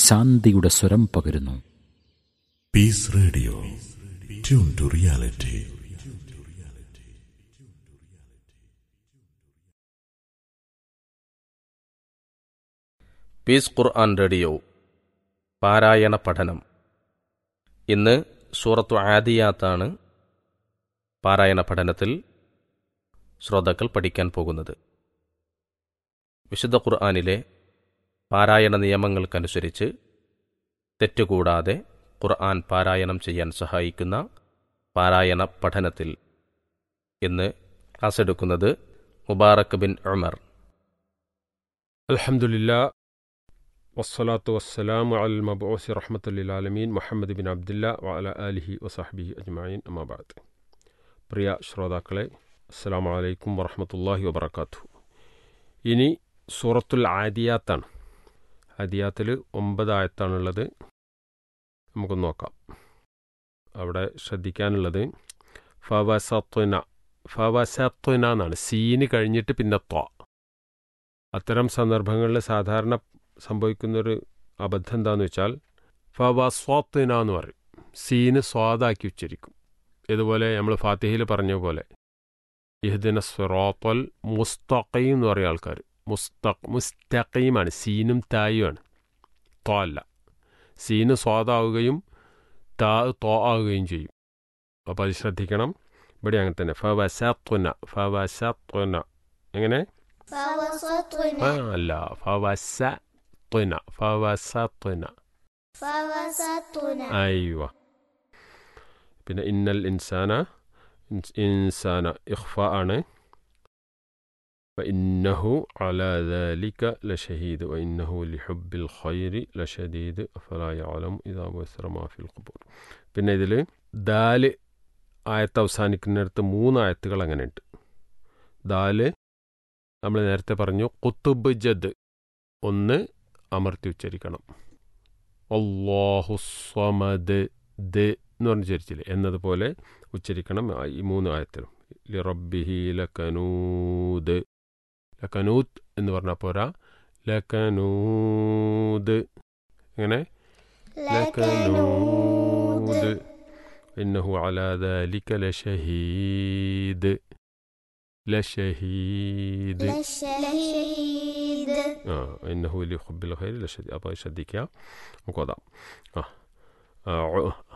ശാന്തിയുടെ സ്വരം പകരുന്നു peace radio tune to reality peace Quran radio പാരായണ പഠനം ഇന്ന് സൂറത്തു ആദിയാത്താണ് പാരായണ പഠനത്തിൽ ശ്രോതാക്കൾ പഠിക്കാൻ പോകുന്നത് വിശുദ്ധ ഖുർആനിലെ പാരായണ നിയമങ്ങൾക്കനുസരിച്ച് തെറ്റുകൂടാതെ ഖുർആൻ പാരായണം ചെയ്യാൻ സഹായിക്കുന്ന പാരായണ പഠനത്തിൽ ഇന്ന് ക്ലാസ് എടുക്കുന്നത് മുബാറക് ബിൻ ഉമർ الحمد لله والصلاة والسلام على المبعوث رحمة للعالمين محمد ബിൻ അബ്ദുല്ല وعلى آله وصحبه أجمعين أما بعد പ്രിയ ശ്രോതാക്കളെ അസ്സാം വലൈക്കും വറഹമത്തല്ലാഹി വബർക്കാത്തു ഇനി സൂറത്തുൽ ആദിയാത്താണ് ആദിയാത്തിൽ ഒമ്പത് ആയത്താണുള്ളത് നമുക്കൊന്ന് നോക്കാം അവിടെ ശ്രദ്ധിക്കാനുള്ളത് ഫവസത്വന ഫവസത്വന എന്നാണ് സീന് കഴിഞ്ഞിട്ട് പിന്നെ ത്വ അത്തരം സന്ദർഭങ്ങളിൽ സാധാരണ സംഭവിക്കുന്നൊരു അബദ്ധം എന്താണെന്ന് വെച്ചാൽ ഫവസ്വാത്തിന എന്ന് പറയും സീന് സ്വാദാക്കി ഉച്ചരിക്കും ഇതുപോലെ നമ്മൾ ഫാത്തിഹയിൽ പറഞ്ഞ പോലെ ഇഹ്ദിന സ്വറോത്തൽ മുസ്തഖീം എന്ന് പറയുന്ന ആൾക്കാർ മുസ്തഖ് മുസ്തഖീമാണ് സീനും തായുമാണ് തോ അല്ല സീന് സ്വാദാവുകയും താ തോ ആവുകയും ചെയ്യും അപ്പോൾ അത് ശ്രദ്ധിക്കണം ഇവിടെ അങ്ങനെ തന്നെ ഫവസത്വന ഫവസത്വന എങ്ങനെ ആ, فوسطنا അല്ല ഫവസത്വന ഫവസത്വന فوسطنا അയ്വ പിന്നെ ഇന്നൽ ഇൻസാന ഇൻസ്- ഇൻസാന ഇഖ്ഫ ആണ് وإنه على ذلك لشهيد وإنه لحب الخير لشديد أفلا يعلم إذا بثر ما في القبور പിന്നെ ഇതിൽ ദാല് ആയത്ത് അവസാനിക്കുന്നിടത്ത് മൂന്ന് ആയത്തുകൾ അങ്ങനെയുണ്ട് ദാല് നമ്മൾ നേരത്തെ പറഞ്ഞു കുത്തുബ് ജദ് ഒന്ന് അമർത്തി ഉച്ചരിക്കണം അള്ളാഹു സ്വമദ് ദ് എന്ന് പറഞ്ഞ് ഉച്ചരിച്ചില്ലേ എന്നതുപോലെ ഉച്ചരിക്കണം ആ ഈ മൂന്ന് ആയത്തിലും ലിറബിഹി ലക്കനൂദ് ലക്കനൂത്ത് എന്ന് പറഞ്ഞാൽ പോരാ ലക്കനൂദ് എങ്ങനെ ലക്കനൂദ് إنه على ذلك لشهيد لشهيد لشهيد ആ ഇന്നഹു ലി ഹുബിൽ ഖൈർ ലഷദി അപ്പോൾ ശ്രദ്ധിക്കുക നമുക്ക് ഓതാം ആ ആ, ഉ-